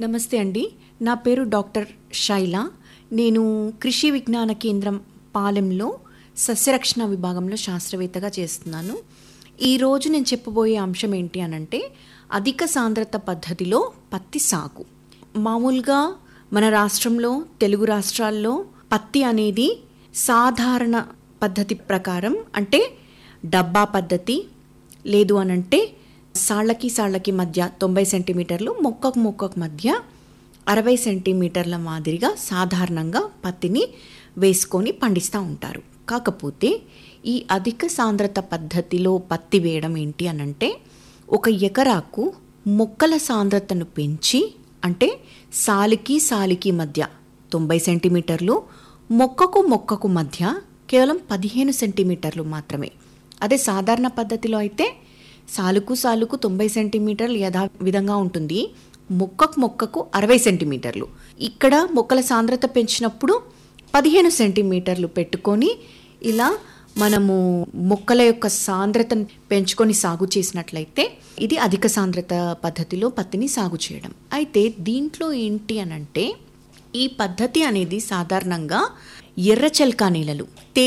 నమస్తే అండి నా పేరు డాక్టర్ శైల నేను కృషి విజ్ఞాన కేంద్రం పాలెంలో సస్యరక్షణ విభాగంలో శాస్త్రవేత్తగా చేస్తున్నాను ఈరోజు నేను చెప్పబోయే అంశం ఏంటి అనంటే అధిక సాంద్రత పద్ధతిలో పత్తి సాగు మామూలుగా మన రాష్ట్రంలో తెలుగు రాష్ట్రాల్లో పత్తి అనేది సాధారణ పద్ధతి ప్రకారం అంటే డబ్బా పద్ధతి లేదు అనంటే సాళ్ళకి సాళ్ళకి మధ్య తొంభై సెంటీమీటర్లు మొక్కకు మొక్కకు మధ్య అరవై సెంటీమీటర్ల మాదిరిగా సాధారణంగా పత్తిని వేసుకొని పండిస్తూ ఉంటారు కాకపోతే ఈ అధిక సాంద్రత పద్ధతిలో పత్తి వేయడం ఏంటి అనంటే ఒక ఎకరాకు మొక్కల సాంద్రతను పెంచి అంటే సాలికి సాలికి మధ్య తొంభై సెంటీమీటర్లు మొక్కకు మొక్కకు మధ్య కేవలం పదిహేను సెంటీమీటర్లు మాత్రమే అదే సాధారణ పద్ధతిలో అయితే సాలుకు సాలుకు తొంభై సెంటీమీటర్లు యథా విధంగా ఉంటుంది మొక్కకు మొక్కకు అరవై సెంటీమీటర్లు ఇక్కడ మొక్కల సాంద్రత పెంచినప్పుడు పదిహేను సెంటీమీటర్లు పెట్టుకొని ఇలా మనము మొక్కల యొక్క సాంద్రతను పెంచుకొని సాగు చేసినట్లయితే ఇది అధిక సాంద్రత పద్ధతిలో పత్తిని సాగు చేయడం అయితే దీంట్లో ఏంటి అనంటే ఈ పద్ధతి అనేది సాధారణంగా ఎర్రచల్కా నేలలు